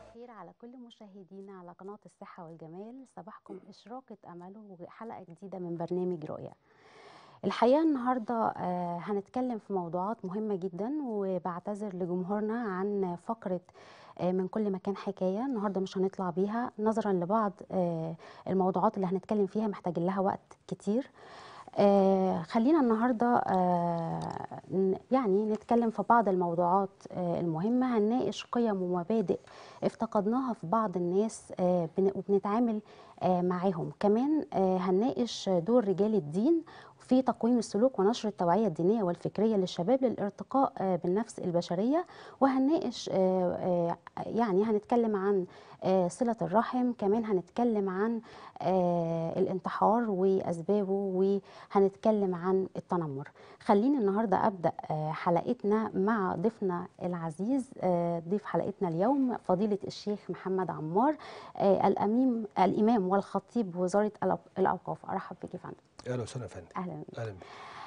الخير على كل مشاهدينا على قناة الصحة والجمال صباحكم إشراقة أمل وحلقة جديدة من برنامج رؤية الحقيقة النهاردة آه، هنتكلم في موضوعات مهمة جدا وبعتذر لجمهورنا عن فقرة آه، من كل مكان حكاية النهاردة مش هنطلع بيها نظرا لبعض آه، الموضوعات اللي هنتكلم فيها محتاجين لها وقت كتير آه خلينا النهارده آه ن- يعني نتكلم في بعض الموضوعات آه المهمه هنناقش قيم ومبادئ افتقدناها في بعض الناس آه بن- وبنتعامل آه معاهم كمان آه هنناقش دور رجال الدين في تقويم السلوك ونشر التوعيه الدينيه والفكريه للشباب للارتقاء آه بالنفس البشريه وهنناقش آه آه يعني هنتكلم عن آه صله الرحم كمان هنتكلم عن آه الانتحار واسبابه وهنتكلم عن التنمر خليني النهارده ابدا آه حلقتنا مع ضيفنا العزيز آه ضيف حلقتنا اليوم فضيله الشيخ محمد عمار آه الاميم الامام والخطيب بوزاره الأو- الاوقاف ارحب بك يا فندم اهلا وسهلا يا فندم اهلا بك اهلا بك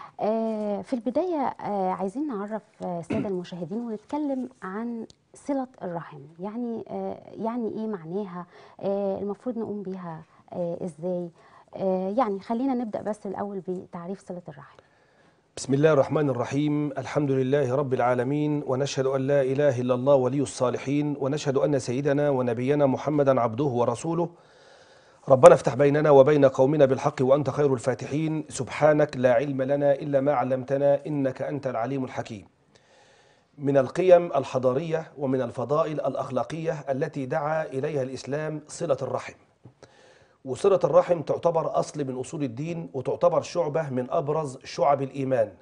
آه، في البداية آه، عايزين نعرف آه، السادة المشاهدين ونتكلم عن صلة الرحم يعني آه، يعني ايه معناها آه، المفروض نقوم بيها آه، ازاي آه، يعني خلينا نبدأ بس الأول بتعريف صلة الرحم بسم الله الرحمن الرحيم الحمد لله رب العالمين ونشهد ان لا اله الا الله ولي الصالحين ونشهد ان سيدنا ونبينا محمدا عبده ورسوله ربنا افتح بيننا وبين قومنا بالحق وانت خير الفاتحين سبحانك لا علم لنا الا ما علمتنا انك انت العليم الحكيم من القيم الحضاريه ومن الفضائل الاخلاقيه التي دعا اليها الاسلام صله الرحم وصلة الرحم تعتبر أصل من أصول الدين وتعتبر شعبة من أبرز شعب الإيمان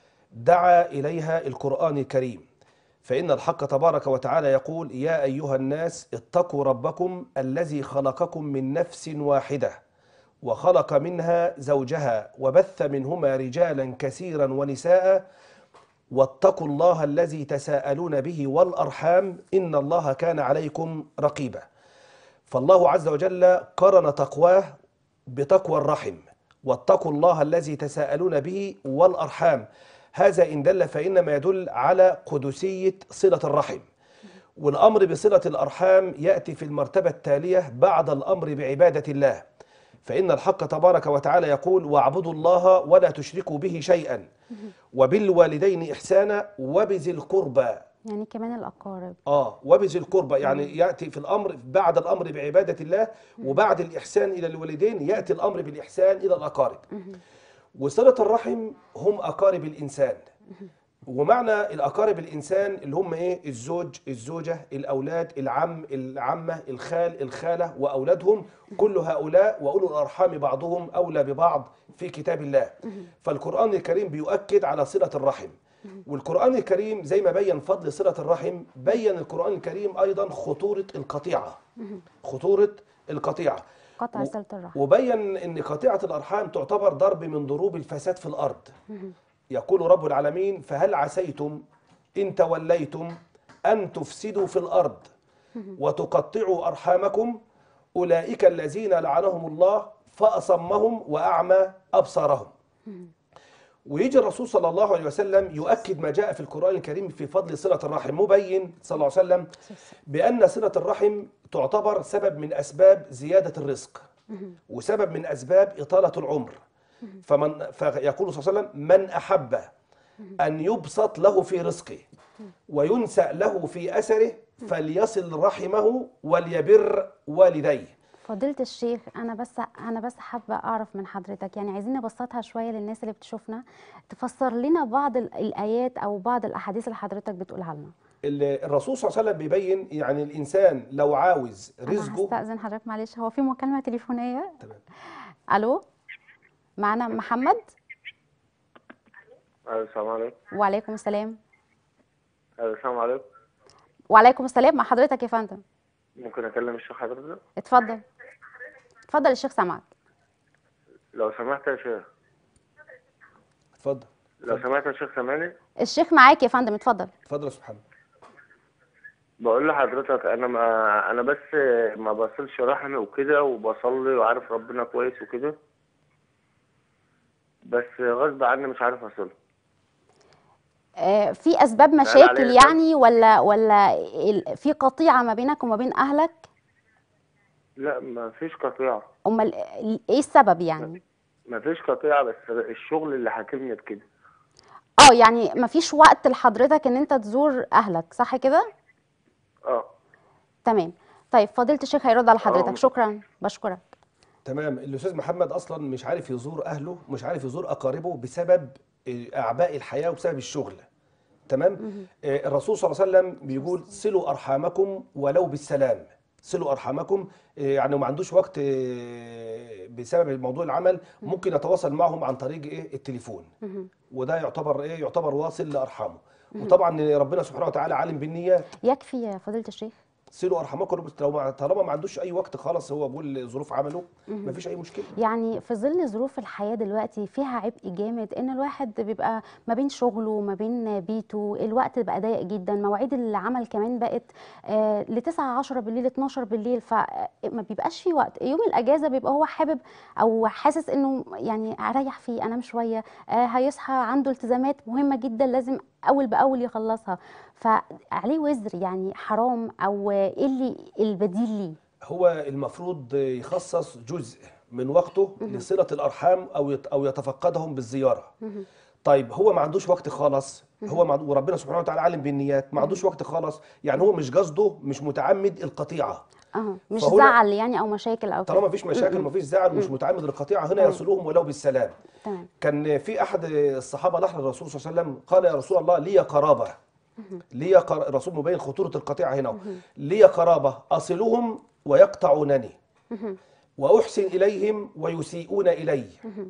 دعا إليها القرآن الكريم فإن الحق تبارك وتعالى يقول يا أيها الناس اتقوا ربكم الذي خلقكم من نفس واحدة وخلق منها زوجها وبث منهما رجالا كثيرا ونساء واتقوا الله الذي تساءلون به والأرحام إن الله كان عليكم رقيبا فالله عز وجل قرن تقواه بتقوى الرحم واتقوا الله الذي تساءلون به والأرحام هذا إن دل فإنما يدل على قدسية صلة الرحم والأمر بصلة الأرحام يأتي في المرتبة التالية بعد الأمر بعبادة الله فإن الحق تبارك وتعالى يقول واعبدوا الله ولا تشركوا به شيئا وبالوالدين إحسانا وبذي القربى يعني كمان الأقارب اه وبذي القربى يعني ياتي في الامر بعد الامر بعباده الله وبعد الاحسان الى الوالدين ياتي الامر بالاحسان الى الاقارب وصله الرحم هم اقارب الانسان ومعنى الاقارب الانسان اللي هم ايه الزوج الزوجه الاولاد العم العمه الخال الخاله واولادهم كل هؤلاء واولو الارحام بعضهم اولى ببعض في كتاب الله فالقران الكريم بيؤكد على صله الرحم والقرآن الكريم زي ما بين فضل صلة الرحم بين القرآن الكريم أيضا خطورة القطيعة خطورة القطيعة قطع و- صلة الرحم وبين أن قطيعة الأرحام تعتبر ضرب من ضروب الفساد في الأرض يقول رب العالمين فهل عسيتم إن توليتم أن تفسدوا في الأرض وتقطعوا أرحامكم أولئك الذين لعنهم الله فأصمهم وأعمى أبصارهم ويجي الرسول صلى الله عليه وسلم يؤكد ما جاء في القرآن الكريم في فضل صلة الرحم مبين صلى الله عليه وسلم بأن صلة الرحم تعتبر سبب من أسباب زيادة الرزق وسبب من أسباب إطالة العمر فمن فيقول صلى الله عليه وسلم من أحب أن يبسط له في رزقه وينسأ له في أثره فليصل رحمه وليبر والديه فضيلة الشيخ أنا بس أنا بس حابة أعرف من حضرتك يعني عايزين نبسطها شوية للناس اللي بتشوفنا تفسر لنا بعض ال- الآيات أو بعض الأحاديث اللي حضرتك بتقولها لنا ال- الرسول صلى الله عليه وسلم بيبين يعني الإنسان لو عاوز أنا رزقه هستأذن حضرتك معلش هو في مكالمة تليفونية تمام ألو معنا محمد أيوة، السلام عليكم وعليكم السلام أيوة، السلام عليكم وعليكم السلام مع حضرتك يا فندم ممكن اكلم الشيخ حضرتك اتفضل اتفضل الشيخ سامعك لو سمحت يا شيخ اتفضل لو سمحت يا شيخ سامعني الشيخ معاك يا فندم اتفضل اتفضل يا سبحان بقول لحضرتك انا ما انا بس ما بصلش رحمي وكده وبصلي وعارف ربنا كويس وكده بس غصب عني مش عارف اصل آه، في اسباب عليا مشاكل ده. يعني ولا ولا ال- في قطيعه ما بينك وما بين اهلك لا ما فيش قطيعة امال ايه السبب يعني ما فيش قطيعة بس الشغل اللي حاكمني بكده اه يعني مفيش وقت لحضرتك ان انت تزور اهلك صح كده اه تمام طيب فضيلة الشيخ هيرد على آه. حضرتك شكرا بشكرك تمام الاستاذ محمد اصلا مش عارف يزور اهله مش عارف يزور اقاربه بسبب اعباء الحياه وبسبب الشغل تمام آه، الرسول صلى الله عليه وسلم بيقول صلوا ارحامكم ولو بالسلام صلوا ارحامكم آه، يعني ما عندوش وقت آه، بسبب موضوع العمل ممكن يتواصل معهم عن طريق ايه التليفون وده يعتبر ايه يعتبر واصل لارحامه وطبعا ربنا سبحانه وتعالى عالم بالنيات يكفي يا فضيلة الشيخ صلوا ارحامكم لو ما- طالما ما عندوش اي وقت خالص هو بيقول ظروف عمله ما فيش اي مشكله يعني في ظل ظروف الحياة دلوقتي فيها عبء جامد ان الواحد بيبقى ما بين شغله وما بين بيته الوقت بقى ضيق جدا مواعيد العمل كمان بقت آه ل 9 10 بالليل 12 بالليل فما بيبقاش في وقت يوم الاجازة بيبقى هو حابب او حاسس انه يعني اريح فيه انام شوية آه هيصحى عنده التزامات مهمة جدا لازم اول باول يخلصها فعليه وزر يعني حرام او ايه اللي البديل ليه هو المفروض يخصص جزء من وقته لصلة الأرحام أو يت- أو يتفقدهم بالزيارة. طيب هو ما عندوش وقت خالص هو ما وربنا سبحانه وتعالى عالم بالنيات ما عندوش وقت خالص يعني هو مش قصده مش متعمد القطيعة اه مش فهنا- زعل يعني او مشاكل او طالما كده مفيش مشاكل مفيش زعل ومش متعمد للقطيعة هنا يصلهم ولو بالسلام تمام كان في أحد الصحابة راح للرسول صلى الله عليه وسلم قال يا رسول الله لي قرابة لي قر... الرسول مبين خطورة القطيعة هنا لي قرابة أصلهم ويقطعونني وأحسن إليهم ويسيئون إلي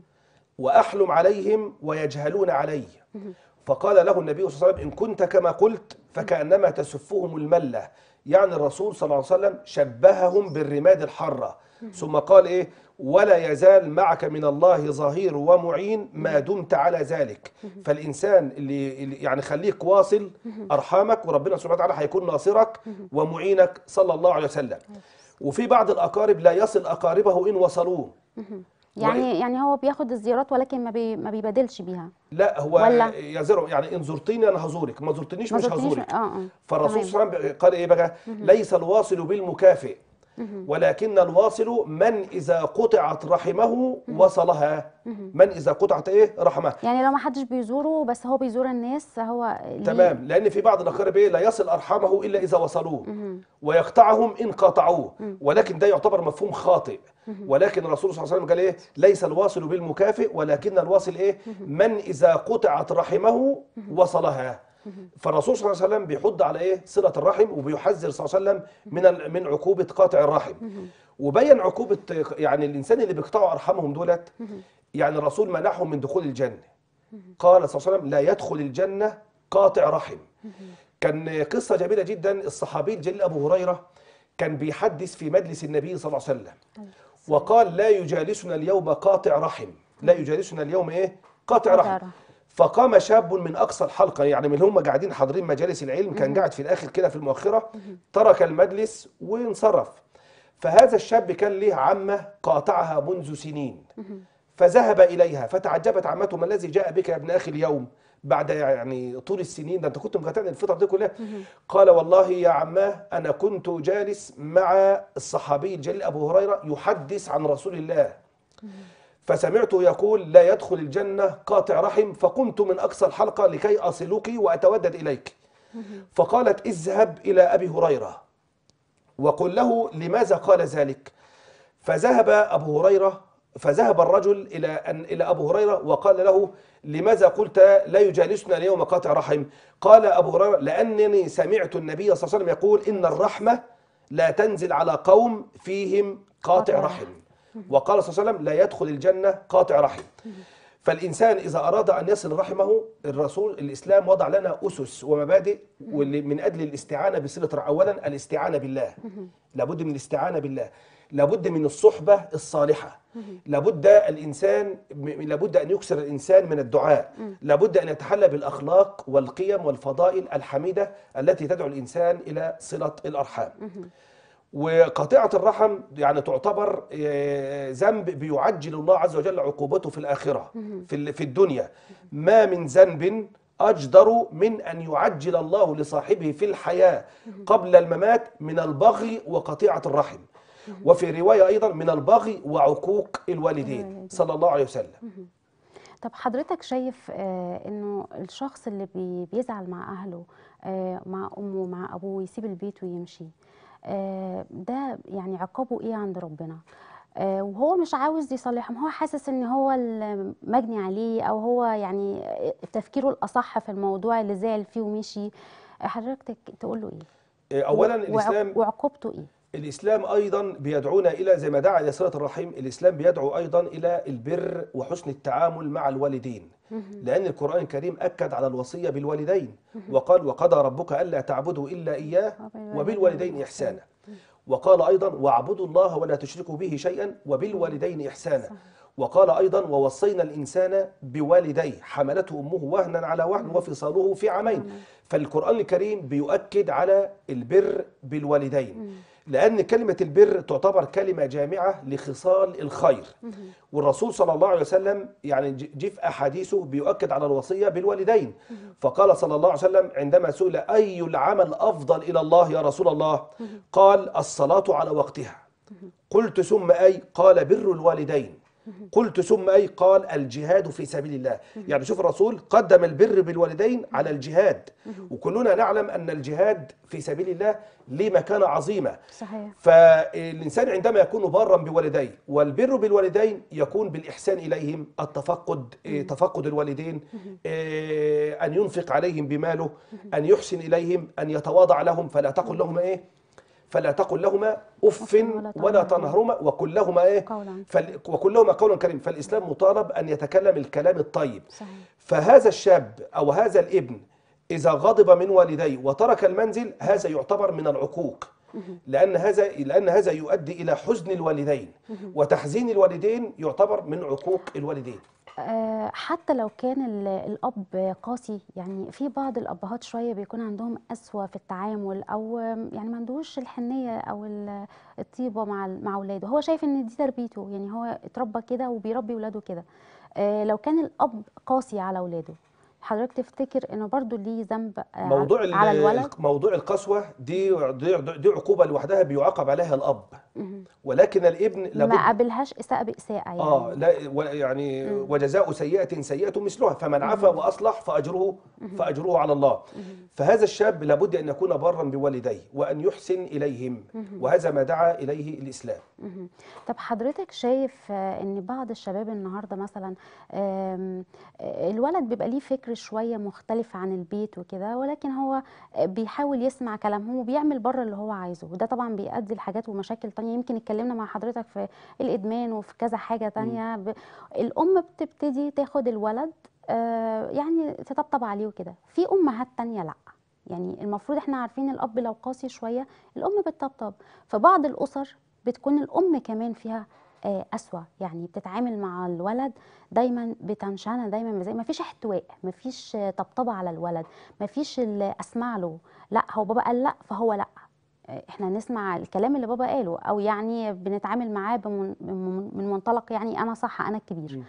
وأحلم عليهم ويجهلون علي فقال له النبي صلى الله عليه وسلم إن كنت كما قلت فكأنما تسفهم الملة يعني الرسول صلى الله عليه وسلم شبههم بالرماد الحرة ثم قال إيه ولا يزال معك من الله ظهير ومعين ما دمت على ذلك فالإنسان اللي اللي- يعني خليك واصل أرحامك وربنا سبحانه وتعالى هيكون ناصرك ومعينك صلى الله عليه وسلم وفي بعض الأقارب لا يصل أقاربه إن وصلوه يعني يعني هو بياخد الزيارات ولكن ما بي ما بيبادلش بيها لا هو ولا؟ يزرع يعني ان زرتني انا هزورك ما زرتنيش ما مش زرتنيش هزورك اه اه فالرسول تمام. صلى الله عليه وسلم قال ايه بقى ليس الواصل بالمكافئ ولكن الواصل من اذا قطعت رحمه وصلها من اذا قطعت ايه رحمه يعني لو ما حدش بيزوره بس هو بيزور الناس هو ليه- تمام لان في بعض الاقارب ايه لا يصل ارحامه الا اذا وصلوه ويقطعهم ان قاطعوه ولكن ده يعتبر مفهوم خاطئ ولكن الرسول صلى الله عليه وسلم قال ايه ليس الواصل بالمكافئ ولكن الواصل ايه من اذا قطعت رحمه وصلها فالرسول صلى الله عليه وسلم بيحض على ايه صله الرحم وبيحذر صلى الله عليه وسلم من ال- من عقوبه قاطع الرحم وبين عقوبه يعني الانسان اللي بيقطعوا ارحامهم دولت يعني الرسول منعهم من دخول الجنه قال صلى الله عليه وسلم لا يدخل الجنة قاطع رحم كان قصة جميلة جدا الصحابي الجليل أبو هريرة كان بيحدث في مجلس النبي صلى الله عليه وسلم وقال لا يجالسنا اليوم قاطع رحم لا يجالسنا اليوم ايه قاطع قاطع رحم رحم. فقام شاب من اقصى الحلقه يعني من اللي هم قاعدين حاضرين مجالس العلم كان قاعد في الاخر كده في المؤخره ترك المجلس وانصرف فهذا الشاب كان له عمه قاطعها منذ سنين فذهب اليها فتعجبت عمته ما الذي جاء بك يا ابن اخي اليوم بعد يعني طول السنين ده انت كنت مقاطعني الفتره دي كلها قال والله يا عماه انا كنت جالس مع الصحابي الجليل ابو هريره يحدث عن رسول الله فسمعته يقول لا يدخل الجنة قاطع رحم فقمت من أقصى الحلقة لكي أصلك وأتودد إليك فقالت اذهب إلى أبي هريرة وقل له لماذا قال ذلك فذهب أبو هريرة فذهب الرجل إلى أن إلى أبو هريرة وقال له لماذا قلت لا يجالسنا اليوم قاطع رحم قال أبو هريرة لأنني سمعت النبي صلى الله عليه وسلم يقول إن الرحمة لا تنزل على قوم فيهم قاطع قاطع رحم وقال صلى الله عليه وسلم لا يدخل الجنة قاطع رحم فالإنسان إذا أراد أن يصل رحمه الرسول الإسلام وضع لنا أسس ومبادئ واللي من أجل الاستعانة بصلة رحم. أولا الاستعانة بالله لابد من الاستعانة بالله لابد من الصحبة الصالحة لابد الإنسان م- لابد أن يكسر الإنسان من الدعاء لابد أن يتحلى بالأخلاق والقيم والفضائل الحميدة التي تدعو الإنسان إلى صلة الأرحام وقطيعة الرحم يعني تعتبر آه، ذنب بيعجل الله عز وجل عقوبته في الآخرة في ال- في الدنيا ما من ذنب أجدر من أن يعجل الله لصاحبه في الحياة قبل الممات من البغي وقطيعة الرحم وفي رواية أيضا من البغي وعقوق الوالدين صلى الله عليه وسلم طب حضرتك شايف آه انه الشخص اللي بي بيزعل مع اهله آه مع امه مع ابوه يسيب البيت ويمشي آه ده يعني عقابه ايه عند ربنا آه وهو مش عاوز يصلحهم هو حاسس ان هو المجني عليه او هو يعني تفكيره الاصح في الموضوع اللي زعل فيه ومشي آه، حضرتك تقول له ايه أولا وع- الإسلام وعقوبته ايه الإسلام أيضا بيدعونا إلى زي ما دعا إلى صلة الرحم الإسلام بيدعو أيضا إلى البر وحسن التعامل مع الوالدين لأن القرآن الكريم أكد على الوصية بالوالدين وقال وقضى ربك ألا تعبدوا إلا إياه وبالوالدين إحسانا وقال أيضا واعبدوا الله ولا تشركوا به شيئا وبالوالدين إحسانا وقال أيضا ووصينا الإنسان بوالديه حملته أمه وهنا على وهن وفصاله في عامين فالقرآن الكريم بيؤكد على البر بالوالدين لأن كلمة البر تعتبر كلمة جامعة لخصال الخير والرسول صلى الله عليه وسلم يعني ج- جه في أحاديثه بيؤكد على الوصية بالوالدين فقال صلى الله عليه وسلم عندما سئل أي العمل أفضل إلى الله يا رسول الله قال الصلاة على وقتها قلت ثم أي قال بر الوالدين قلت ثم أي قال الجهاد في سبيل الله يعني شوف الرسول قدم البر بالوالدين على الجهاد وكلنا نعلم أن الجهاد في سبيل الله ليه مكانة عظيمة صحيح فالإنسان عندما يكون بارا بوالديه والبر بالوالدين يكون بالإحسان إليهم التفقد إيه، تفقد الوالدين إيه، أن ينفق عليهم بماله أن يحسن إليهم أن يتواضع لهم فلا تقل لهما إيه فلا تقل لهما أف أف ولا ولا تنهرهما. تنهرهما وقل لهما إيه قولا فال... وقل لهما قولا كريم فالإسلام مطالب أن يتكلم الكلام الطيب صحيح فهذا الشاب أو هذا الابن إذا غضب من والديه وترك المنزل هذا يعتبر من العقوق لأن هذا لأن هذا يؤدي إلى حزن الوالدين وتحزين الوالدين يعتبر من عقوق الوالدين آه، حتى لو كان ال- الأب قاسي يعني في بعض الأبهات شوية بيكون عندهم قسوة في التعامل أو آم، يعني ما عندوش الحنية أو ال- الطيبة مع ال- مع أولاده هو شايف إن دي تربيته يعني هو اتربى كده وبيربي ولاده كده آه، لو كان الأب قاسي على أولاده حضرتك تفتكر إنه برضو ليه ذنب آه، على- موضوع ال- على الولد موضوع القسوة دي دي, دي عقوبة لوحدها بيعاقب عليها الأب ولكن الابن لابد ما قابلهاش إساءة بإساءة يعني اه لا و- يعني وجزاء سيئة سيئة مثلها فمن عفا وأصلح فأجره فأجره على الله فهذا الشاب لابد أن يكون برا بوالديه وأن يحسن إليهم وهذا ما دعا إليه الإسلام مهم. طب حضرتك شايف آه، ان بعض الشباب النهارده مثلا آم، آه، الولد بيبقى ليه فكر شويه مختلف عن البيت وكده ولكن هو آه، بيحاول يسمع كلامهم وبيعمل بره اللي هو عايزه وده طبعا بيؤدي لحاجات ومشاكل تانية يمكن اتكلمنا مع حضرتك في الادمان وفي كذا حاجه تانية ب... الام بتبتدي تاخد الولد آه، يعني تطبطب عليه وكده في امهات تانية لا يعني المفروض احنا عارفين الاب لو قاسي شويه الام بتطبطب في بعض الاسر بتكون الام كمان فيها آه، قسوه يعني بتتعامل مع الولد دايما بتنشنه دايما زي ما فيش احتواء ما فيش آه، طبطبه على الولد ما فيش ال- اسمع له لا هو بابا قال لا فهو لا آه، احنا نسمع الكلام اللي بابا قاله او يعني بنتعامل معاه بمن- من من منطلق يعني انا صح انا الكبير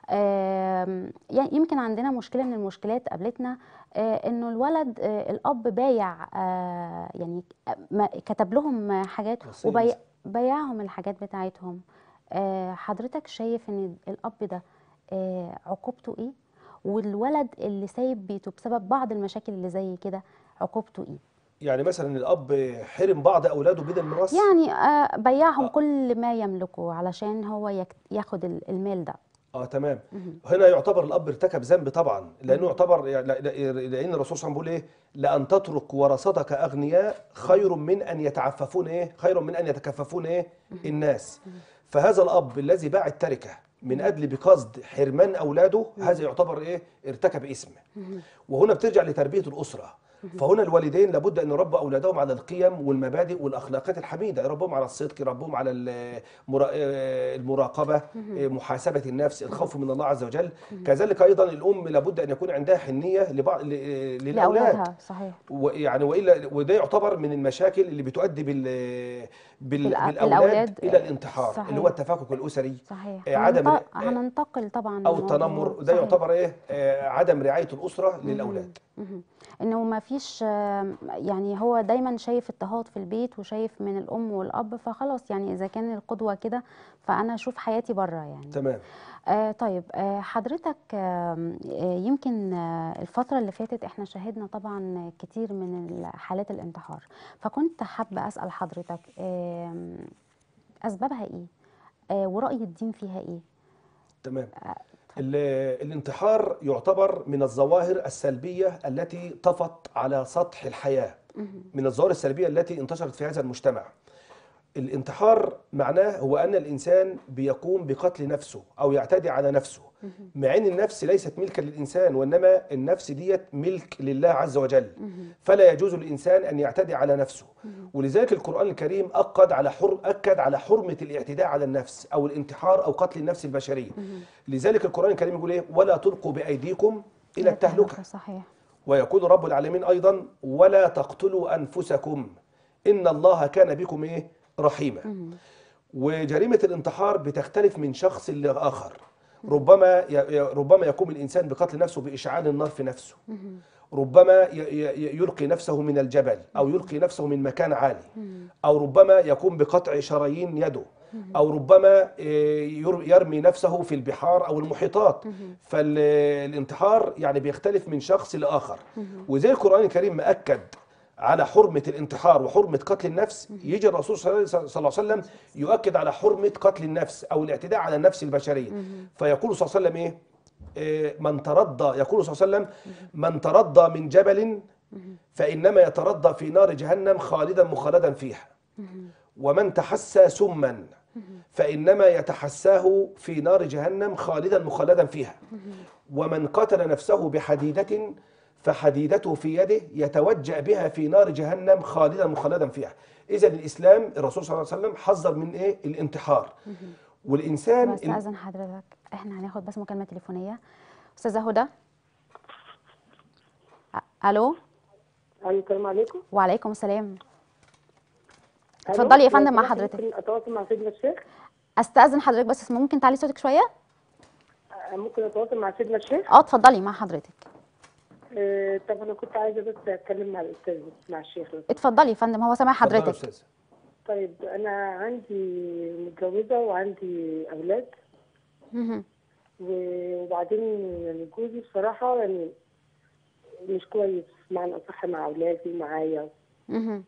آم، يعني يمكن عندنا مشكله من المشكلات قابلتنا آه، انه الولد آه، الاب بايع آه، يعني ما- كتب لهم حاجات وصية. وبيع بيعهم الحاجات بتاعتهم آه، حضرتك شايف ان الاب ده آه، عقوبته ايه والولد اللي سايب بيته بسبب بعض المشاكل اللي زي كده عقوبته ايه يعني مثلا الأب حرم بعض أولاده من الميراث يعني آه، بيعهم آه. كل ما يملكه علشان هو يك- ياخد ال- المال ده اه تمام هنا يعتبر الاب ارتكب ذنب طبعا لانه يعتبر يعني لا- لا- لان الرسول صلى الله عليه وسلم بيقول ايه لان تترك ورثتك اغنياء خير من ان يتعففون ايه خير من ان يتكففون ايه الناس فهذا الاب الذي باع التركه من اجل بقصد حرمان اولاده هذا يعتبر ايه ارتكب اسم وهنا بترجع لتربيه الاسره فهنا الوالدين لابد ان يربوا اولادهم على القيم والمبادئ والاخلاقيات الحميده يربوهم على الصدق يربوهم على المرا- المراقبه محاسبه النفس الخوف من الله عز وجل كذلك ايضا الام لابد ان يكون عندها حنيه لبعض ل- للاولاد لاولادها صحيح ويعني والا وده يعتبر من المشاكل اللي بتؤدي بال بال بالأ- بالاولاد الأولاد، الى الانتحار صحيح. اللي هو التفكك الاسري صحيح آه، عدم هننت- آه، هننتقل طبعا او للموضوع. التنمر ده صحيح. يعتبر ايه آه، عدم رعايه الاسره للاولاد مهم. انه ما فيش آم، يعني هو دايما شايف اضطهاد في البيت وشايف من الام والاب فخلاص يعني اذا كان القدوه كده فانا اشوف حياتي بره يعني تمام آه طيب آه حضرتك آم، آه يمكن آه الفترة اللي فاتت احنا شاهدنا طبعا كتير من حالات الانتحار فكنت حابة أسأل حضرتك آم، أسبابها إيه؟ آه ورأي الدين فيها إيه؟ تمام ال- الانتحار يعتبر من الظواهر السلبيه التي طفت على سطح الحياه من الظواهر السلبيه التي انتشرت في هذا المجتمع الانتحار معناه هو ان الانسان بيقوم بقتل نفسه او يعتدي على نفسه مع ان النفس ليست ملكا للانسان وانما النفس ديت ملك لله عز وجل فلا يجوز للانسان ان يعتدي على نفسه ولذلك القران الكريم اكد على حر اكد على حرمه الاعتداء على النفس او الانتحار او قتل النفس البشريه لذلك القران الكريم يقول ايه ولا تلقوا بايديكم الى التهلكه صحيح ويقول رب العالمين ايضا ولا تقتلوا انفسكم ان الله كان بكم ايه رحيما وجريمه الانتحار بتختلف من شخص لاخر ربما ي- ي- ربما يقوم الانسان بقتل نفسه باشعال النار في نفسه ربما ي- ي- يلقي نفسه من الجبل او يلقي نفسه من مكان عالي او ربما يقوم بقطع شرايين يده او ربما إيه، ير- يرمي نفسه في البحار او المحيطات فالانتحار يعني بيختلف من شخص لاخر وزي القران الكريم مأكد على حرمة الانتحار وحرمة قتل النفس يجي الرسول صلى الله عليه وسلم يؤكد على حرمة قتل النفس أو الاعتداء على النفس البشرية فيقول صلى الله عليه وسلم إيه إيه، من ترضى يقول صلى الله عليه وسلم من ترضى من جبل فإنما يترضى في نار جهنم خالدا مخلدا فيها ومن تحسى سما فإنما يتحساه في نار جهنم خالدا مخلدا فيها ومن قتل نفسه بحديدة فحديدته في يده يتوجأ بها في نار جهنم خالدا مخلدا فيها إذا الإسلام الرسول صلى الله عليه وسلم حذر من إيه الانتحار والإنسان بس أذن حضرتك احنا هناخد بس مكالمة تليفونية أستاذة هدى أ- ألو أيوة السلام عليكم وعليكم السلام ألو، اتفضلي يا لو فندم مع سمحت حضرتك. ممكن أتواصل مع سيدنا الشيخ أستأذن حضرتك بس ممكن تعلي صوتك شوية؟ آه، ممكن أتواصل مع سيدنا الشيخ اه اتفضلي مع حضرتك آه، طب أنا كنت عايزة بس أتكلم مع الأستاذ مع الشيخ لو سمحت. اتفضلي يا فندم هو سامع اتفضلي يا حضرتك أستاذ. طيب أنا عندي متجوزة وعندي أولاد مهم. و- وبعدين يعني جوزي بصراحة يعني مش كويس معنى أصح مع أولادي ومعايا مهم.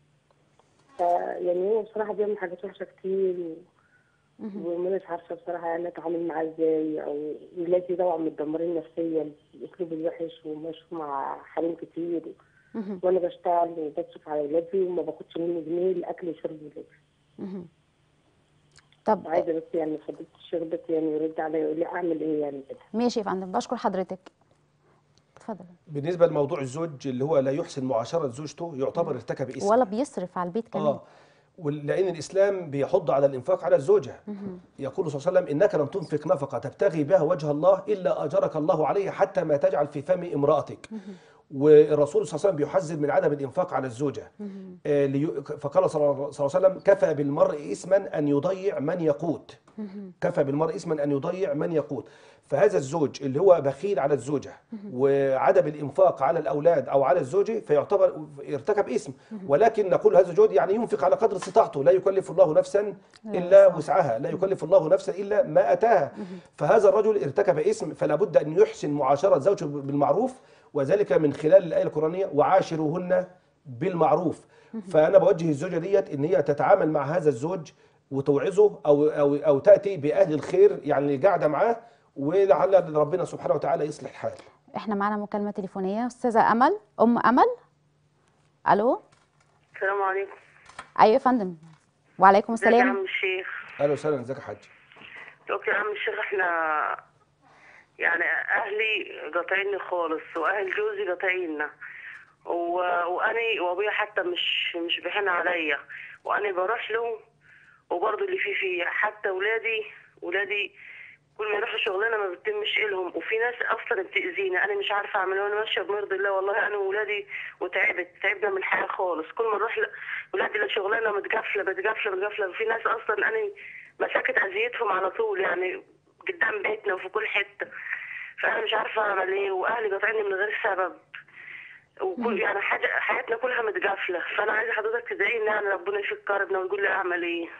فيعني هو بصراحة بيعمل حاجات وحشة كتير و... ومش عارفة بصراحة يعني أتعامل معاه إزاي أو ولادي طبعا متدمرين نفسيا الأسلوب الوحش وماشي مع حريم كتير مهم. وأنا بشتغل وبصرف على ولادي وما باخدش منه جنيه لأكل وشرب ولادي مهم. طب عايزة بس يعني فضيلة الشيخ بس يعني يرد عليا يقول لي أعمل إيه يعني كده ماشي يا فندم بشكر حضرتك اتفضل بالنسبة لموضوع الزوج اللي هو لا يحسن معاشرة زوجته يعتبر ارتكب إثم ولا بيصرف على البيت كمان اه وال- لان الاسلام بيحض على الانفاق على الزوجه يقول صلى الله عليه وسلم انك لن تنفق نفقه تبتغي بها وجه الله الا اجرك الله عليه حتى ما تجعل في فم امراتك والرسول صلى الله عليه وسلم بيحذر من عدم الانفاق على الزوجه آه لي- فقال صلى الله صلى الله عليه وسلم كفى بالمرء اثما ان يضيع من يقوت كفى بالمرء اثما ان يضيع من يقوت فهذا الزوج اللي هو بخيل على الزوجه وعدم الانفاق على الاولاد او على الزوجه فيعتبر ارتكب اسم ولكن نقول هذا الزوج يعني ينفق على قدر استطاعته لا يكلف الله نفسا الا وسعها لا يكلف الله نفسا الا ما اتاها فهذا الرجل ارتكب اسم فلا بد ان يحسن معاشره زوجه بالمعروف وذلك من خلال الايه القرانيه وعاشروهن بالمعروف فانا بوجه الزوجه ديت ان هي تتعامل مع هذا الزوج وتوعظه او او او تاتي باهل الخير يعني قاعده معاه ولعل ربنا سبحانه وتعالى يصلح الحال احنا معانا مكالمة تليفونية أستاذة أمل أم أمل ألو السلام عليكم أيوة يا فندم وعليكم ازيك يا عم السلام الشيخ اهلا وسهلا ازيك يا حاج دكتور يا عم الشيخ احنا يعني اهلي قاطعيني خالص واهل جوزي قاطعيننا و... واني وابويا حتى مش مش بيحن عليا واني بروح له وبرضه اللي فيه فيه حتى ولادي ولادي كل ما يروحوا شغلانه ما بتتمش إلهم وفي ناس اصلا بتاذيني انا مش عارفه اعمل إيه وانا ماشيه بمرضي الله والله انا وولادي وتعبت تعبنا من الحياه خالص كل ما نروح ل- ولادي لشغلانه متقفله متقفله متقفله وفي ناس اصلا انا مسكت اذيتهم على طول يعني قدام بيتنا وفي كل حته فانا مش عارفه اعمل ايه واهلي قاطعيني من غير سبب وكل يعني حاجه حياتنا كلها متقفله فانا عايزه حضرتك تدعي لي يعني ربنا يفك كربنا ويقول لي اعمل ايه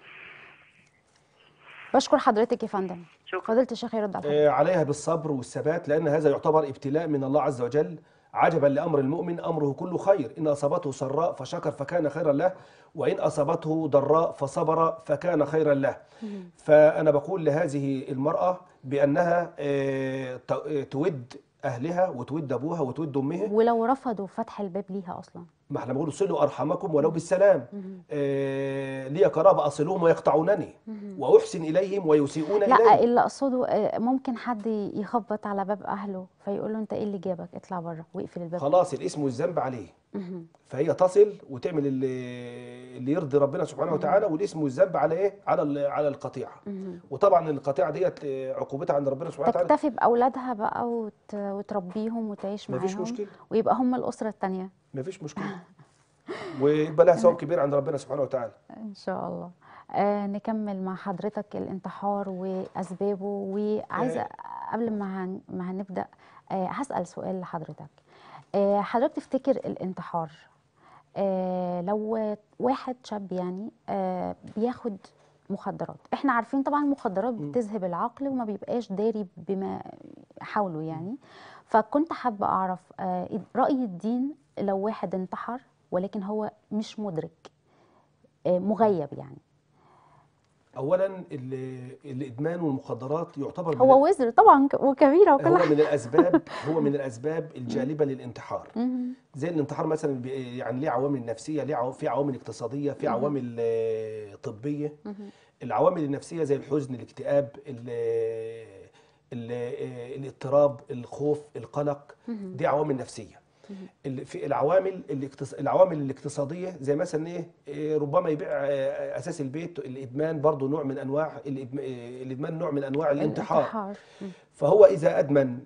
بشكر حضرتك يا فندم شكرا فضيله الشيخ يرد على حضرتك آه، عليها بالصبر والثبات لأن هذا يعتبر ابتلاء من الله عز وجل عجبا لأمر المؤمن أمره كله خير إن أصابته سراء فشكر فكان خيرا له وإن أصابته ضراء فصبر فكان خيرا له فأنا بقول لهذه المرأة بأنها آه، ت- آه، تود أهلها وتود أبوها وتود أمها ولو رفضوا فتح الباب ليها اصلا ما احنا بنقول صلوا ارحامكم ولو بالسلام آه لي قرابه اصلهم ويقطعونني واحسن اليهم ويسيئون لا الي اللي اقصده آه، ممكن حد يخبط على باب اهله فيقول له انت ايه اللي جابك اطلع بره واقفل الباب خلاص الاسم والذنب عليه فهي تصل وتعمل اللي, اللي يرضي ربنا سبحانه وتعالى والاسم والذنب على ايه على ال- على القطيعه وطبعا القطيعه ديت آه، عقوبتها عند ربنا سبحانه وتعالى تكتفي باولادها بقى وت... وتربيهم وتعيش مفيش معاهم مشكلة. ويبقى هم الاسره الثانيه مفيش مشكله ويبقى لها ثواب كبير عند ربنا سبحانه وتعالى ان شاء الله آه نكمل مع حضرتك الانتحار واسبابه وعايزه آه. قبل ما هن... ما هنبدا آه هسال سؤال لحضرتك آه حضرتك تفتكر الانتحار آه لو واحد شاب يعني آه بياخد مخدرات احنا عارفين طبعا المخدرات بتذهب العقل وما بيبقاش داري بما حوله يعني فكنت حابه اعرف آه راي الدين لو واحد انتحر ولكن هو مش مدرك آه مغيب يعني اولا ال- الادمان والمخدرات يعتبر من هو وزر طبعا ك- وكبيره وكل هو حاجه من الاسباب هو من الاسباب الجالبه للانتحار مهم. زي الانتحار مثلا بي- يعني ليه عوامل نفسيه ليه عو- في عوامل اقتصاديه في عوامل آه، طبيه العوامل النفسيه زي الحزن الاكتئاب ال- ال- آه، الاضطراب الخوف القلق دي عوامل نفسيه ال- في العوامل الاقتص... العوامل الاقتصاديه زي مثلا ايه إيه، ربما يبيع آه، اساس البيت الادمان برضو نوع من انواع الإدم... آه، الادمان نوع من انواع الانتحار الانتحار مم. فهو اذا ادمن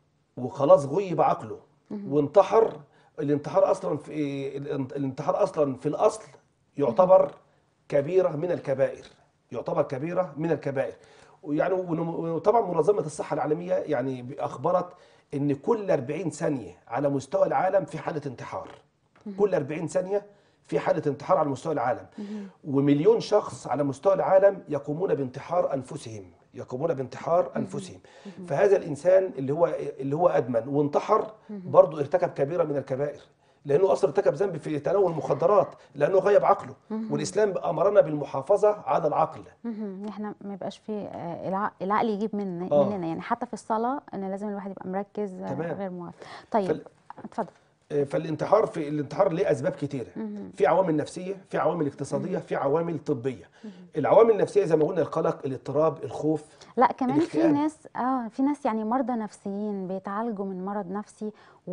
وخلاص غيب عقله وانتحر الانتحار اصلا في الانتحار اصلا في الاصل يعتبر كبيره من الكبائر يعتبر كبيره من الكبائر ويعني ون- وطبعا منظمه الصحه العالميه يعني اخبرت ان كل 40 ثانيه على مستوى العالم في حاله انتحار كل 40 ثانيه في حاله انتحار على مستوى العالم ومليون شخص على مستوى العالم يقومون بانتحار انفسهم يقومون بانتحار انفسهم فهذا الانسان اللي هو اللي هو ادمن وانتحر برضه ارتكب كبيره من الكبائر لانه اصلا ارتكب ذنب في تناول المخدرات لانه غيب عقله والاسلام امرنا بالمحافظه على العقل مهم. احنا ما يبقاش في آه، الع- العقل يجيب من آه. مننا يعني حتى في الصلاه ان لازم الواحد يبقى مركز آه، تمام. غير موافق طيب فال- اتفضل فالانتحار في الانتحار ليه اسباب كتيره في عوامل نفسيه في عوامل اقتصاديه في عوامل طبيه العوامل النفسيه زي ما قلنا القلق الاضطراب الخوف لا كمان في الاكتئاب. ناس اه في ناس يعني مرضى نفسيين بيتعالجوا من مرض نفسي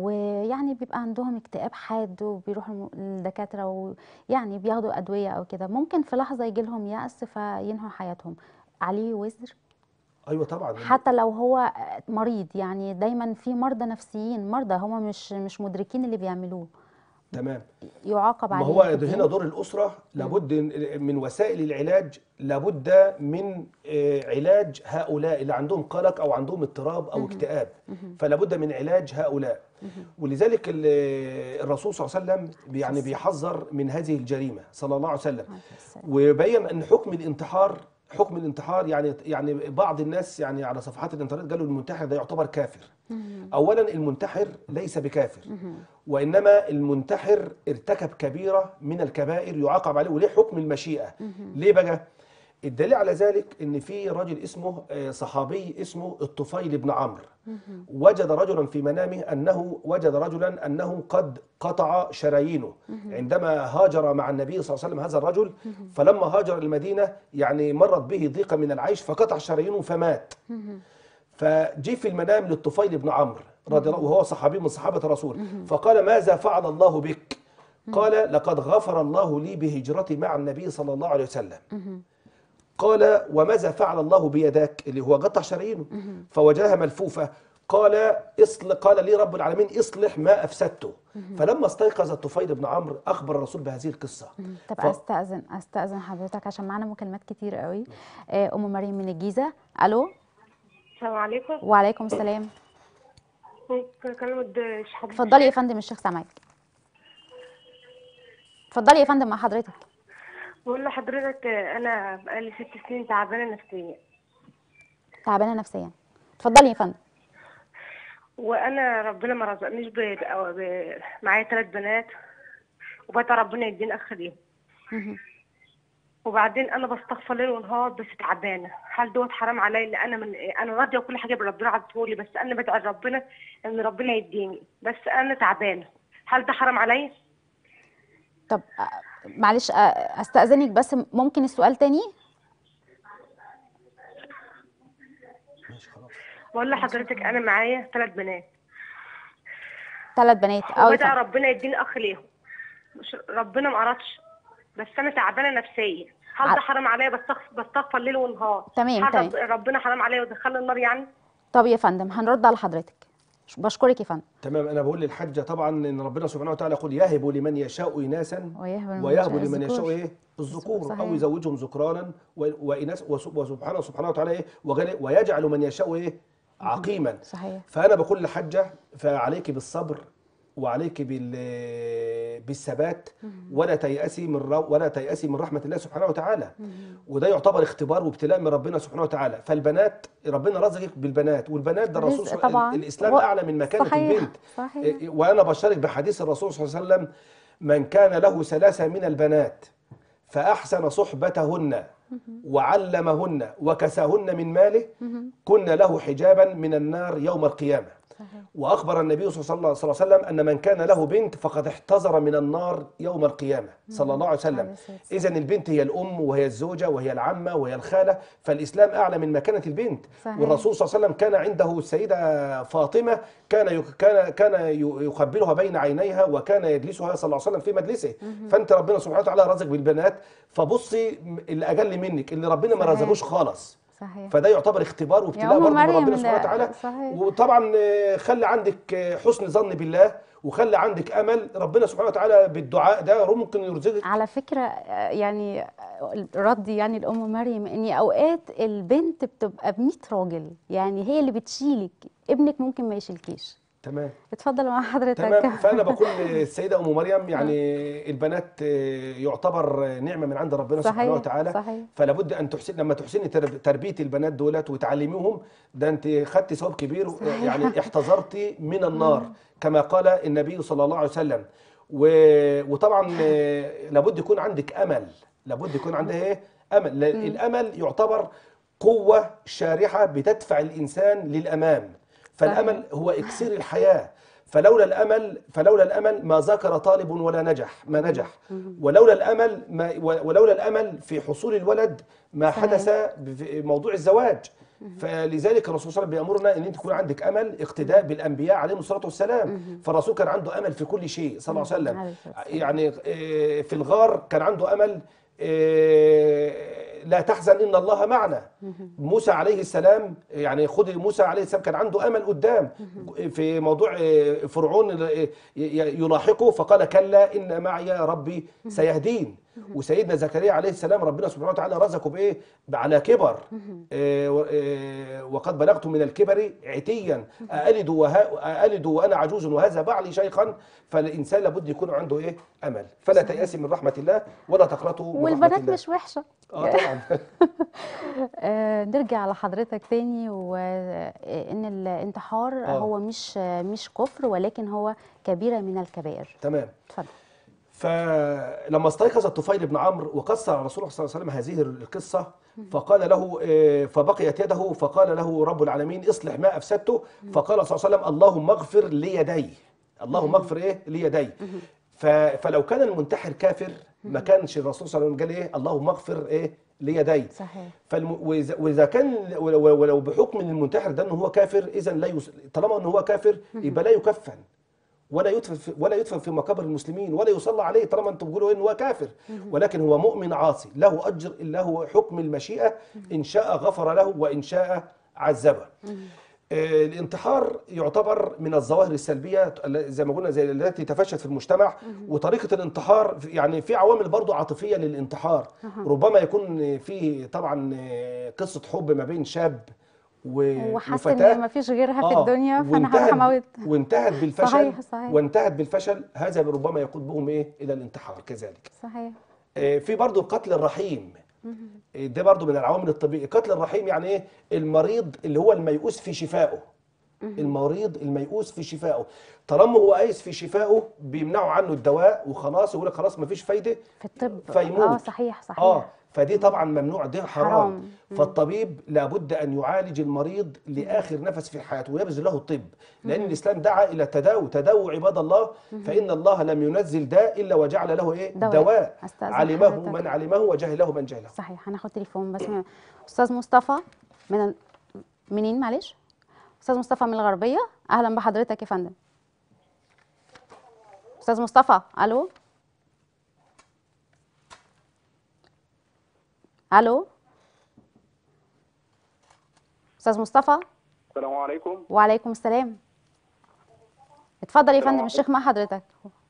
ويعني بيبقى عندهم اكتئاب حاد وبيروحوا الم- للدكاتره ويعني بياخدوا ادويه او كده ممكن في لحظه يجي لهم يأس فينهوا حياتهم عليه وزر ايوه طبعا حتى لو هو مريض يعني دايما في مرضى نفسيين مرضى هم مش مش مدركين اللي بيعملوه تمام يعاقب ما عليه هو في الدين. هنا دور الأسرة لابد من وسائل العلاج لابد من آه، علاج هؤلاء اللي عندهم قلق أو عندهم اضطراب أو اكتئاب فلابد من علاج هؤلاء ولذلك ال- الرسول صلى الله عليه وسلم يعني بيحذر من هذه الجريمة صلى الله عليه وسلم عليه السلام. وبين ان حكم الانتحار حكم الانتحار يعني يعني بعض الناس يعني على صفحات الانترنت قالوا المنتحر ده يعتبر كافر اولا المنتحر ليس بكافر وانما المنتحر ارتكب كبيره من الكبائر يعاقب عليه وليه حكم المشيئه ليه بقى الدليل على ذلك ان في رجل اسمه آه، صحابي اسمه الطفيل بن عمرو وجد رجلا في منامه انه وجد رجلا انه قد قطع شرايينه عندما هاجر مع النبي صلى الله عليه وسلم هذا الرجل فلما هاجر المدينه يعني مرت به ضيقه من العيش فقطع شرايينه فمات فجي في المنام للطفيل بن عمرو رضي الله وهو صحابي من صحابة الرسول فقال ماذا فعل الله بك قال لقد غفر الله لي بهجرتي مع النبي صلى الله عليه وسلم قال وماذا فعل الله بيداك اللي هو قطع شرايينه فوجدها ملفوفة قال اصل قال لي رب العالمين اصلح ما افسدته فلما استيقظ الطفيل بن عمرو اخبر الرسول بهذه القصه طب ف- استاذن استاذن حضرتك عشان معانا مكالمات كتير قوي آه، ام مريم من الجيزه الو السلام عليكم وعليكم السلام ممكن اكلم حضرتك اتفضلي يا فندم الشيخ سامعك اتفضلي يا فندم مع حضرتك بقول لحضرتك انا بقالي ست سنين تعبانه نفسيا تعبانه نفسيا اتفضلي يا فندم وانا ربنا ما رزقنيش ب... ب... ب... معايا ثلاث بنات وبدأ ربنا يديني اخ ليهم مهم. وبعدين انا بستغفر ليل ونهار بس تعبانه هل دوت حرام عليا ان انا من انا راضيه وكل حاجه بربنا عطولي بس انا بدعي ربنا ان ربنا يديني بس انا تعبانه هل ده حرام عليا طب آه، معلش آه، استاذنك بس ممكن السؤال تاني بقول لحضرتك انا معايا ثلاث بنات ثلاث بنات اه يا وبدأ فندم. ربنا يديني اخ ليهم مش ربنا ما أردش بس انا تعبانه نفسيا هل ع- ده حرام عليا بستغفر بستغفر ليل ونهار تمام، هل تمام. رب- ربنا حرام عليا ودخلني النار يعني طب يا فندم هنرد على حضرتك بشكرك يا فندم تمام انا بقول للحجه طبعا ان ربنا سبحانه وتعالى يقول يهب لمن يشاء اناثا ويهب لمن ويهب يشاء لمن يشاء الذكور. ايه الذكور صحيح. او يزوجهم ذكرانا و- واناث وسب- وسبحانه سبحانه وتعالى ايه وقال ويجعل من يشاء ايه عقيما صحيح فانا بقول للحجه فعليك بالصبر وعليك بال بالثبات ولا تيأسي من رو- ولا تيأسي من رحمه الله سبحانه وتعالى وده يعتبر اختبار وابتلاء من ربنا سبحانه وتعالى فالبنات ربنا رزقك بالبنات والبنات ده الرسول رزق صلى- طبعاً. الاسلام و- اعلى من مكانه صحيح، البنت صحيح. إيه، وانا بشارك بحديث الرسول صلى الله عليه وسلم من كان له ثلاثه من البنات فاحسن صحبتهن وعلمهن وكساهن من ماله كن له حجابا من النار يوم القيامه صحيح واخبر النبي صلى الله صلى الله عليه وسلم ان من كان له بنت فقد احتضر من النار يوم القيامه صلى الله عليه عليه وسلم الصلاة والسلام. اذا البنت هي الام وهي الزوجه وهي العمه وهي الخاله فالاسلام اعلى من مكانه البنت صحيح. والرسول صلى الله عليه وسلم كان عنده السيده فاطمه كان يك- كان كان ي- يقبلها بين عينيها وكان يجلسها صلى الله عليه وسلم في مجلسه فانت ربنا سبحانه وتعالى رزق بالبنات فبصي اللي اجل منك اللي ربنا ما صحيح. رزقوش خالص صحيح فده يعتبر اختبار وابتلاء أم برضه من مريم ربنا ده- سبحانه وتعالى صحيح. وطبعا آه، خلي عندك آه، حسن ظن بالله وخلي عندك امل ربنا سبحانه وتعالى بالدعاء ده ممكن يرزقك على فكرة آه، يعني آه، ردي يعني الأم مريم إن أوقات البنت بتبقى ب 100 راجل يعني هي اللي بتشيلك ابنك ممكن ما يشيلكيش تمام اتفضل مع حضرتك تمام فانا بقول للسيده ام مريم يعني البنات آه، يعتبر نعمه من عند ربنا صحيح، سبحانه وتعالى صحيح. فلا بد ان تحسن لما تحسني ترب- تربيه البنات دولت وتعلميهم ده انت خدتي ثواب كبير صحيح. يعني احتذرتي من النار كما قال النبي صلى الله عليه وسلم و- وطبعا آه، لابد يكون عندك امل لابد يكون عندها ايه امل لا- الامل يعتبر قوه شارحه بتدفع الانسان للامام فالامل هو اكسير الحياه فلولا الامل فلولا الامل ما ذكر طالب ولا نجح ما نجح ولولا الامل ما ولولا الامل في حصول الولد ما صحيح. حدث في موضوع الزواج فلذلك الرسول صلى الله عليه وسلم بيامرنا ان انت يكون عندك امل اقتداء بالانبياء عليهم الصلاه والسلام فالرسول كان عنده امل في كل شيء صلى الله عليه عليه وسلم الصلاة والسلام. يعني آه، في الغار كان عنده امل آه، لا تحزن ان الله معنا موسى عليه السلام يعني خد موسى عليه السلام كان عنده امل قدام في موضوع آه، فرعون آه، ي- يلاحقه فقال كلا ان معي ربي سيهدين وسيدنا زكريا عليه السلام ربنا سبحانه وتعالى رزقه بايه على كبر آه، و- آه، وقد بلغت من الكبر عتيا أألد, وها أألد وأنا عجوز وهذا بعلي شيخا فالإنسان لابد يكون عنده إيه أمل فلا تيأسي من رحمة الله ولا تقنطوا من رحمة والبنات الله مش وحشة اه طبعا آه، نرجع لحضرتك تاني وإن الانتحار آه. هو مش مش كفر ولكن هو كبيرة من الكبائر تمام اتفضل فلما استيقظ الطفيل بن عمرو وقص على رسول الله صلى الله عليه وسلم هذه القصة فقال له آه، فبقيت يده فقال له رب العالمين اصلح ما أفسدته فقال صلى الله عليه وسلم اللهم اغفر ليدي اللهم اغفر ايه ليدي ف- فلو كان المنتحر كافر ما كانش الرسول صلى الله عليه وسلم قال ايه اللهم اغفر ايه ليديه صحيح فالم... وإذا- واذا كان ولو ولو بحكم ان المنتحر ده ان هو كافر اذا لا يس... طالما ان هو كافر يبقى لا يكفن ولا يدفن في ولا يدفن في مقابر المسلمين ولا يصلى عليه طالما انتم بتقولوا ان هو كافر ولكن هو مؤمن عاصي له اجر له حكم المشيئه ان شاء غفر له وان شاء عذبه آه، الانتحار يعتبر من الظواهر السلبيه ال- زي ما قلنا زي التي تفشت في المجتمع وطريقه الانتحار في- يعني في عوامل برضو عاطفيه للانتحار ربما يكون في طبعا آه، قصه حب ما بين شاب و- وحاسس وفتاه ان مفيش غيرها في آه، الدنيا فانا هروح وانتهت- اموت وانتهت بالفشل صحيح، صحيح. وانتهت بالفشل هذا ربما يقود بهم ايه الى الانتحار كذلك صحيح آه، في برضو القتل الرحيم آه، ده برضو من العوامل الطبيعية القتل الرحيم يعني ايه المريض اللي هو الميؤوس في شفائه المريض الميؤوس في شفائه طالما هو قايس في شفائه بيمنعوا عنه الدواء وخلاص يقول لك خلاص مفيش فايده في الطب فيموت اه صحيح صحيح اه فدي طبعا ممنوع ده حرام, حرام. حرام. فالطبيب لابد ان يعالج المريض لاخر نفس في حياته ويبذل له الطب لان الاسلام دعا الى التداوي تداووا عباد الله فان الله لم ينزل داء الا وجعل له ايه دواء. دواء أستأذن علمه حضرتك. من علمه وجهله من جهله صحيح هناخد تليفون بس من استاذ مصطفى من ال- منين معلش استاذ مصطفى من الغربيه اهلا بحضرتك يا فندم استاذ مصطفى الو الو استاذ مصطفى السلام عليكم وعليكم السلام اتفضل يا السلام فندم الشيخ مع حضرتك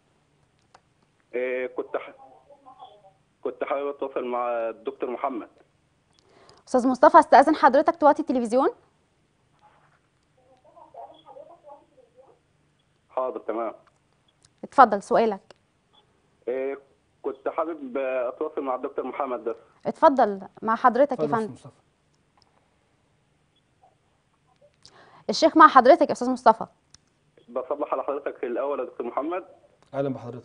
إيه كنت ح... كنت حابب اتواصل مع الدكتور محمد استاذ مصطفى استاذن حضرتك توطي التلفزيون حاضر تمام اتفضل سؤالك إيه كنت حابب اتواصل مع الدكتور محمد بس اتفضل مع حضرتك يا اتفضل يا فندم أستاذ مصطفى. الشيخ مع حضرتك يا استاذ مصطفى بصبح على حضرتك في الاول يا دكتور محمد اهلا بحضرتك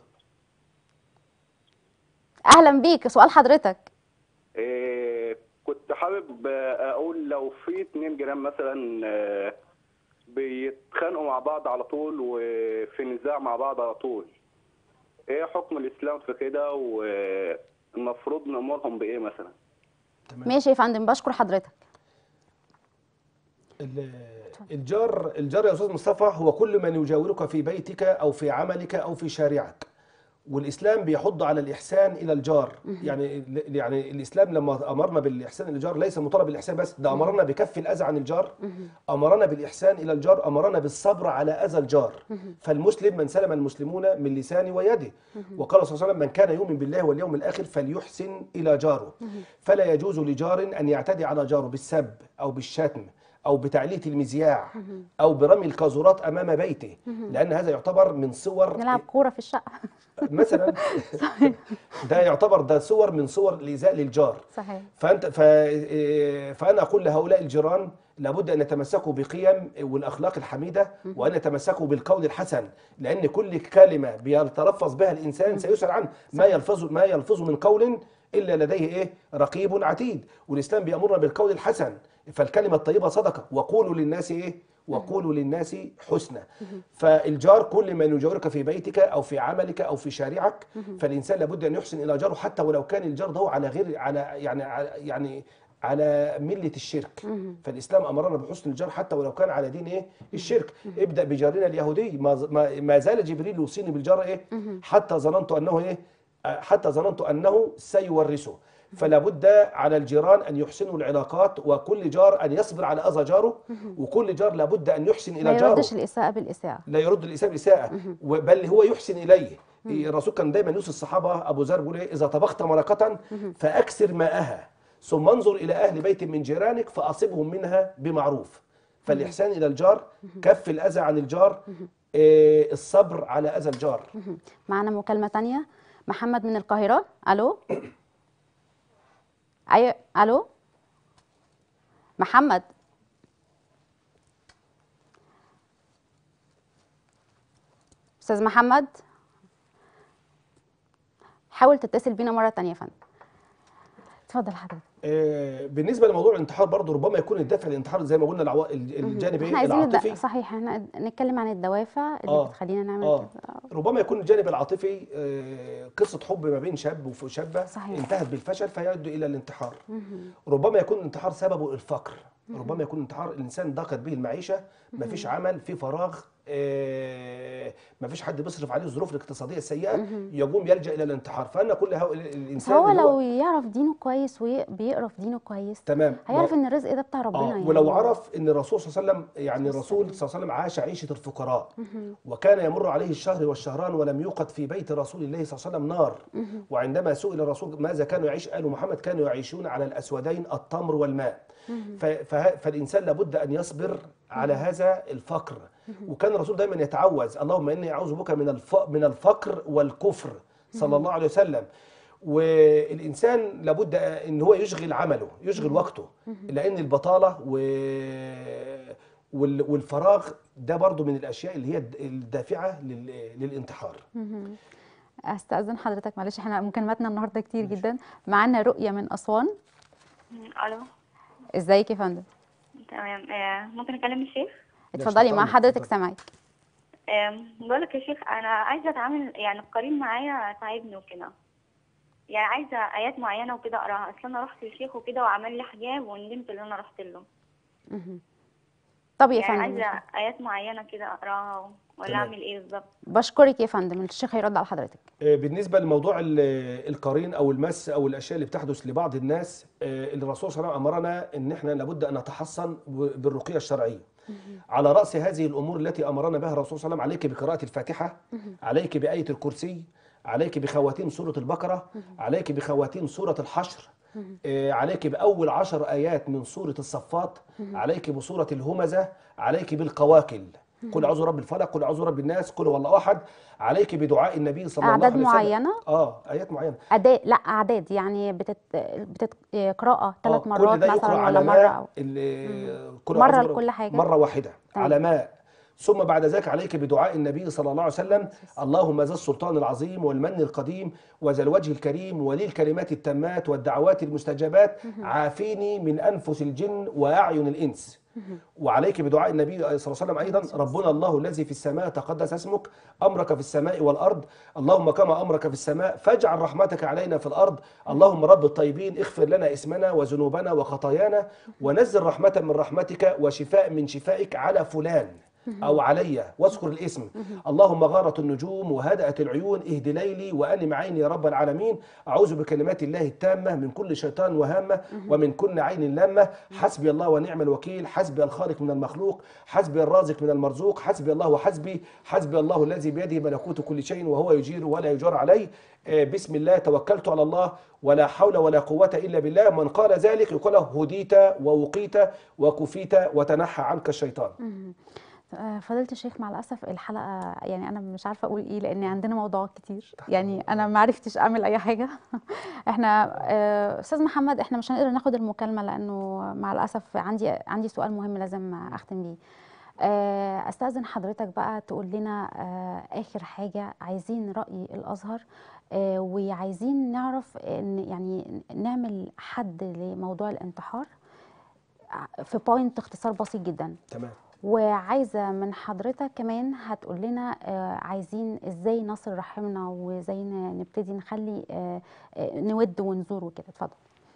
اهلا بيك سؤال حضرتك إيه كنت حابب اقول لو في اتنين جيران مثلا آه، بيتخانقوا مع بعض على طول وفي نزاع مع بعض على طول ايه حكم الاسلام في كده والمفروض نامرهم بايه مثلا تمام ماشي يا فندم بشكر حضرتك ال- الجار الجار يا استاذ مصطفى هو كل من يجاورك في بيتك او في عملك او في شارعك والاسلام بيحض على الاحسان الى الجار يعني يعني الاسلام لما امرنا بالاحسان الى الجار ليس مطالب بالاحسان بس ده امرنا بكف الاذى عن الجار امرنا بالاحسان الى الجار امرنا بالصبر على اذى الجار فالمسلم من سلم المسلمون من لسانه ويده وقال صلى الله عليه وسلم من كان يؤمن بالله واليوم الاخر فليحسن الى جاره فلا يجوز لجار ان يعتدي على جاره بالسب او بالشتم او بتعلية المذياع او برمي الكازورات امام بيته لان هذا يعتبر من صور نلعب كوره في الشقه مثلا ده يعتبر ده صور من صور الايذاء للجار صحيح فانت ف... فانا اقول لهؤلاء الجيران لابد ان يتمسكوا بقيم والاخلاق الحميده وان يتمسكوا بالقول الحسن لان كل كلمه بيتلفظ بها الانسان سيسال عنه ما يلفظ ما يلفظ من قول الا لديه ايه رقيب عتيد والاسلام بيامرنا بالقول الحسن فالكلمه الطيبه صدقه وقولوا للناس ايه وقولوا للناس حسنا فالجار كل من يجاورك في بيتك او في عملك او في شارعك فالانسان لابد ان يحسن الى جاره حتى ولو كان الجار ده على غير على يعني على- يعني على مله الشرك فالاسلام امرنا بحسن الجار حتى ولو كان على دين ايه الشرك ابدا بجارنا اليهودي ما ما- ما زال جبريل يوصيني بالجار ايه حتى ظننت انه ايه حتى ظننت انه سيورثه فلا بد على الجيران ان يحسنوا العلاقات وكل جار ان يصبر على اذى جاره وكل جار لابد ان يحسن ما الى جاره يردش الاساءه بالاساءه لا يرد الاساءه باساءه بل هو يحسن اليه الرسول كان دايما يوصي الصحابه ابو ذر بيقول ايه اذا طبخت مرقه فاكثر ماءها ثم انظر الى اهل بيت من جيرانك فاصبهم منها بمعروف فالاحسان الى الجار كف الاذى عن الجار آه، الصبر على اذى الجار معانا مكالمه تانية محمد من القاهره الو ايوه الو محمد استاذ محمد حاول تتصل بينا مره تانية يا فندم اتفضل حضرتك آه، بالنسبه لموضوع الانتحار برضه ربما يكون الدافع للانتحار زي ما قلنا العوا... الجانب احنا إيه؟ عايزين الد- العاطفي صحيح احنا نتكلم عن الدوافع اللي آه. بتخلينا نعمل اه كده ربما يكون الجانب العاطفي آه، قصه حب ما بين شاب وشابه صحيح. انتهت بالفشل فيؤدي الى الانتحار ربما يكون الانتحار سببه الفقر ربما يكون الانتحار الانسان ضاقت به المعيشه ما فيش عمل في فراغ ما فيش حد بيصرف عليه الظروف الاقتصاديه السيئه يقوم يلجا الى الانتحار فانا كل هؤلاء الانسان هو اللي لو يعرف دينه كويس وبيقرا في دينه كويس تمام هيعرف ان الرزق ده بتاع ربنا آه يعني ولو عرف ان الرسول صلى الله عليه وسلم يعني الرسول صلى الله عليه وسلم عاش عيشه الفقراء وكان يمر عليه الشهر والشهران ولم يوقد في بيت رسول الله صلى الله عليه وسلم نار وعندما سئل الرسول ماذا كانوا يعيش قالوا محمد كانوا يعيشون على الاسودين التمر والماء ف- فه- فالانسان لابد ان يصبر على هذا الفقر وكان الرسول دايما يتعوذ اللهم اني اعوذ بك من الف- من الفقر والكفر صلى الله عليه وسلم والانسان لابد ان هو يشغل عمله يشغل وقته لان البطاله و وال- والفراغ ده برضو من الاشياء اللي هي الدافعه لل- للانتحار استاذن حضرتك معلش احنا مكالماتنا النهارده كتير جدا معانا رؤيه من اسوان الو ازيك يا فندم تمام آه، ممكن اكلم الشيخ اتفضلي مع اتفضلي، حضرتك اتفضلي. سامعك بقول لك يا شيخ انا عايزه اتعامل يعني القرين معايا تعبني وكده يعني عايزه ايات معينه وكده اقراها اصل انا رحت للشيخ وكده وعمل لي حجاب وندمت ان انا رحت له طب يا يعني فندم عايزه ايات معينه كده اقراها ولا تمام. اعمل ايه بالظبط بشكرك يا فندم الشيخ هيرد على حضرتك آه، بالنسبه لموضوع ال- القرين او المس او الاشياء اللي بتحدث لبعض الناس آه، الرسول صلى الله عليه وسلم امرنا ان احنا لابد ان نتحصن ب- بالرقيه الشرعيه على راس هذه الامور التي امرنا بها الرسول صلى الله عليه وسلم عليك بقراءه الفاتحه عليك بايه الكرسي عليك بخواتيم سوره البقره عليك بخواتيم سوره الحشر آه، عليك باول عشر ايات من سوره الصفات عليك بسوره الهمزه عليك بالقواكل قل اعوذ برب الفلق قل اعوذ برب الناس قل هو الله احد عليك بدعاء النبي صلى الله عليه اعداد وسلم معينه اه ايات معينه اداء لا اعداد يعني بتت بتت قراءه آه، ثلاث كل مرات ده يقرأ مثلا على ولا ماء مره أو ال- كل مرة أعوذ برب- لكل حاجة؟ مره واحده تمام. على ماء ثم بعد ذلك عليك بدعاء النبي صلى الله عليه وسلم اللهم ذا السلطان العظيم والمن القديم وذا الوجه الكريم ولي الكلمات التامات والدعوات المستجابات عافيني من انفس الجن واعين الانس وعليك بدعاء النبي صلى الله عليه وسلم ايضا ربنا الله الذي في السماء تقدس اسمك امرك في السماء والارض اللهم كما امرك في السماء فاجعل رحمتك علينا في الارض اللهم رب الطيبين اغفر لنا اسمنا وذنوبنا وخطايانا ونزل رحمه من رحمتك وشفاء من شفائك على فلان او علي واذكر الاسم اللهم غارت النجوم وهدأت العيون اهد ليلي وانم عيني يا رب العالمين اعوذ بكلمات الله التامه من كل شيطان وهامه ومن كل عين لامه حسبي الله ونعم الوكيل حسبي الخالق من المخلوق حسبي الرازق من المرزوق حسبي الله وحسبي حسبي الله الذي بيده ملكوت كل شيء وهو يجير ولا يجار عليه آه، بسم الله توكلت على الله ولا حول ولا قوة إلا بالله من قال ذلك يقول له هديت ووقيت وكفيت وتنحى عنك الشيطان آه، فضيلة الشيخ مع الأسف الحلقة يعني أنا مش عارفة أقول إيه لأن عندنا موضوعات كتير يعني أنا ما عرفتش أعمل أي حاجة إحنا آه، أستاذ محمد إحنا مش هنقدر ناخد المكالمة لأنه مع الأسف عندي عندي سؤال مهم لازم أختم بيه آه، أستأذن حضرتك بقى تقول لنا آه، آخر حاجة عايزين رأي الأزهر آه، وعايزين نعرف إن يعني نعمل حد لموضوع الانتحار في بوينت اختصار بسيط جدا تمام وعايزه من حضرتك كمان هتقول لنا آه، عايزين ازاي نصل رحمنا وازاي ن- نبتدي نخلي آه، آه، نود ونزور وكده اتفضل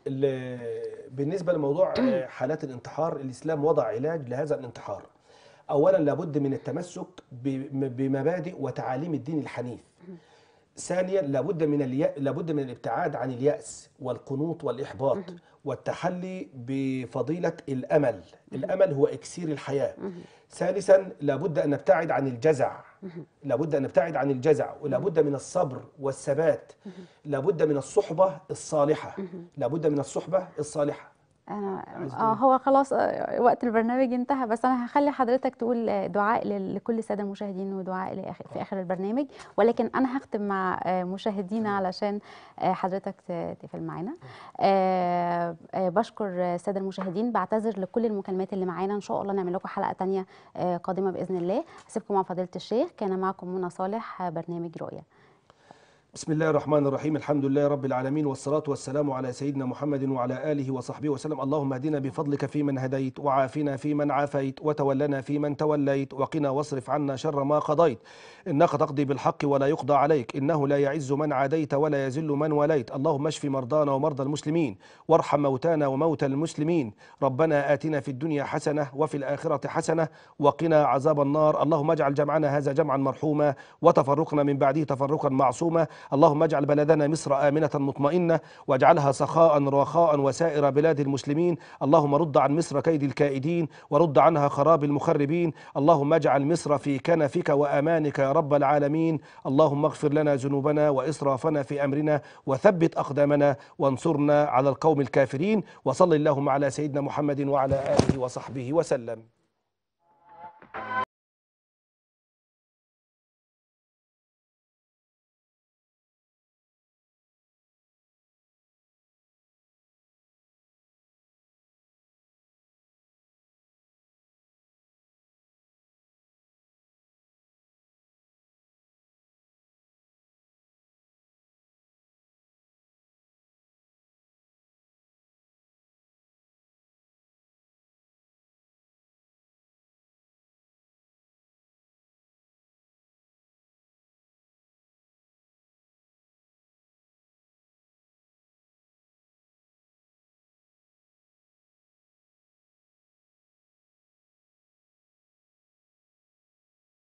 ال- بالنسبة لموضوع آه، حالات الانتحار الإسلام وضع علاج لهذا الانتحار أولا لابد من التمسك ب- بمبادئ وتعاليم الدين الحنيف ثانيا لابد من اليأ... لابد من الابتعاد عن اليأس والقنوط والإحباط والتحلي بفضيلة الأمل الأمل هو إكسير الحياة ثالثا لابد أن نبتعد عن الجزع لابد أن نبتعد عن الجزع ولابد من الصبر والثبات لابد من الصحبة الصالحة لابد من الصحبة الصالحة انا عايز اه تقول هو خلاص آه، وقت البرنامج انتهى بس انا هخلي حضرتك تقول آه، دعاء لل- لكل الساده المشاهدين ودعاء لآخر في اخر البرنامج ولكن انا هختم مع آه، مشاهدينا علشان آه، حضرتك ت- تقفل معانا آه، آه، بشكر آه، الساده المشاهدين بعتذر لكل المكالمات اللي معانا ان شاء الله نعمل لكم حلقه تانية آه، قادمه باذن الله هسيبكم مع فضيله الشيخ كان معكم منى صالح آه، برنامج رؤيه بسم الله الرحمن الرحيم الحمد لله رب العالمين والصلاة والسلام على سيدنا محمد وعلى آله وصحبه وسلم اللهم اهدنا بفضلك فيمن هديت وعافنا فيمن عافيت وتولنا فيمن توليت وقنا واصرف عنا شر ما قضيت إنك تقضي بالحق ولا يقضى عليك إنه لا يعز من عاديت ولا يذل من وليت اللهم اشف مرضانا ومرضى المسلمين وارحم موتانا وموتى المسلمين ربنا آتنا في الدنيا حسنة وفي الآخرة حسنة وقنا عذاب النار اللهم اجعل جمعنا هذا جمعا مرحوما وتفرقنا من بعده تفرقا معصوما اللهم اجعل بلدنا مصر آمنة مطمئنة واجعلها سخاء رخاء وسائر بلاد المسلمين اللهم رد عن مصر كيد الكائدين ورد عنها خراب المخربين اللهم اجعل مصر في كنفك وأمانك يا رب العالمين اللهم اغفر لنا ذنوبنا وإسرافنا في أمرنا وثبت أقدامنا وانصرنا على القوم الكافرين وصل اللهم على سيدنا محمد وعلى آله وصحبه وسلم